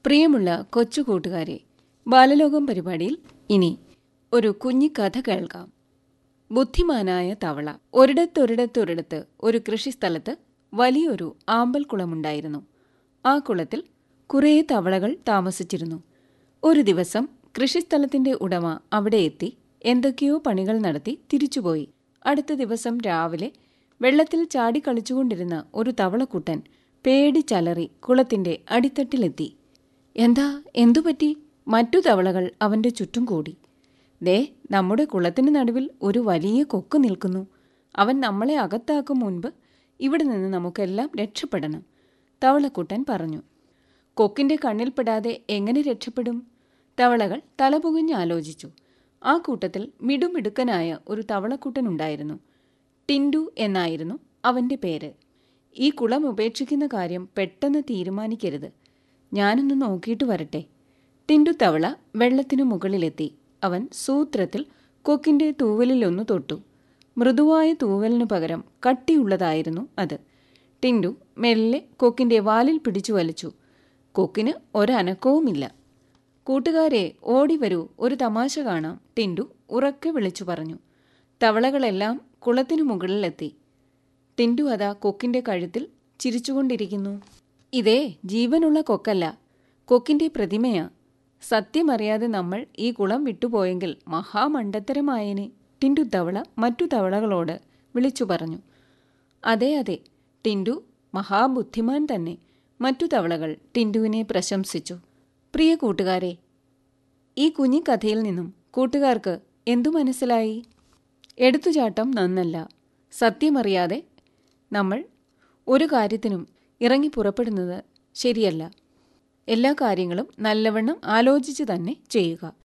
പ്രിയമുള്ള കൊച്ചു കൂട്ടുകാരെ ബാലലോകം പരിപാടിയിൽ ഇനി ഒരു കുഞ്ഞി കഥ കേൾക്കാം ബുദ്ധിമാനായ തവള ഒരിടത്തൊരിടത്തൊരിടത്ത് ഒരു കൃഷിസ്ഥലത്ത് വലിയൊരു ആമ്പൽക്കുളമുണ്ടായിരുന്നു ആ കുളത്തിൽ കുറേ തവളകൾ താമസിച്ചിരുന്നു ഒരു ദിവസം കൃഷിസ്ഥലത്തിന്റെ ഉടമ അവിടെ എത്തി എന്തൊക്കെയോ പണികൾ നടത്തി തിരിച്ചുപോയി അടുത്ത ദിവസം രാവിലെ വെള്ളത്തിൽ ചാടി കളിച്ചുകൊണ്ടിരുന്ന ഒരു തവളക്കുട്ടൻ പേടിച്ചലറി കുളത്തിന്റെ അടിത്തട്ടിലെത്തി എന്താ എന്തുപറ്റി മറ്റു തവളകൾ അവന്റെ ചുറ്റും കൂടി ദേ നമ്മുടെ കുളത്തിന് നടുവിൽ ഒരു വലിയ കൊക്ക് നിൽക്കുന്നു അവൻ നമ്മളെ അകത്താക്കും മുൻപ് ഇവിടെ നിന്ന് നമുക്കെല്ലാം രക്ഷപ്പെടണം തവളക്കുട്ടൻ പറഞ്ഞു കൊക്കിന്റെ കണ്ണിൽപ്പെടാതെ എങ്ങനെ രക്ഷപ്പെടും തവളകൾ തലപുകഞ്ഞ് ആലോചിച്ചു ആ കൂട്ടത്തിൽ മിടുമിടുക്കനായ ഒരു തവളക്കുട്ടനുണ്ടായിരുന്നു ടിൻഡു എന്നായിരുന്നു അവന്റെ പേര് ഈ കുളം ഉപേക്ഷിക്കുന്ന കാര്യം പെട്ടെന്ന് തീരുമാനിക്കരുത് ഞാനൊന്ന് നോക്കിയിട്ട് വരട്ടെ ടിൻഡു തവള വെള്ളത്തിനു മുകളിലെത്തി അവൻ സൂത്രത്തിൽ കൊക്കിന്റെ തൂവലിലൊന്നു തൊട്ടു മൃദുവായ തൂവലിനു പകരം കട്ടിയുള്ളതായിരുന്നു അത് ടിൻഡു മെല്ലെ കൊക്കിന്റെ വാലിൽ പിടിച്ചു വലിച്ചു കൊക്കിന് ഒരനക്കവുമില്ല കൂട്ടുകാരെ ഓടി വരൂ ഒരു തമാശ കാണാം ടിൻഡു ഉറക്കെ വിളിച്ചു പറഞ്ഞു തവളകളെല്ലാം കുളത്തിനു മുകളിലെത്തി ടിൻഡു അതാ കൊക്കിന്റെ കഴുത്തിൽ ചിരിച്ചുകൊണ്ടിരിക്കുന്നു ഇതേ ജീവനുള്ള കൊക്കല്ല കൊക്കിന്റെ പ്രതിമയാ സത്യമറിയാതെ നമ്മൾ ഈ കുളം വിട്ടുപോയെങ്കിൽ മഹാമണ്ടത്തരമായേനെ ടിൻഡു തവള മറ്റു തവളകളോട് വിളിച്ചു പറഞ്ഞു അതെ അതെ ടിൻഡു മഹാബുദ്ധിമാൻ തന്നെ മറ്റു തവളകൾ ടിൻഡുവിനെ പ്രശംസിച്ചു പ്രിയ കൂട്ടുകാരെ ഈ കുഞ്ഞി കഥയിൽ നിന്നും കൂട്ടുകാർക്ക് എന്തു മനസ്സിലായി എടുത്തുചാട്ടം നന്നല്ല സത്യമറിയാതെ നമ്മൾ ഒരു കാര്യത്തിനും ഇറങ്ങി പുറപ്പെടുന്നത് ശരിയല്ല എല്ലാ കാര്യങ്ങളും നല്ലവണ്ണം ആലോചിച്ച് തന്നെ ചെയ്യുക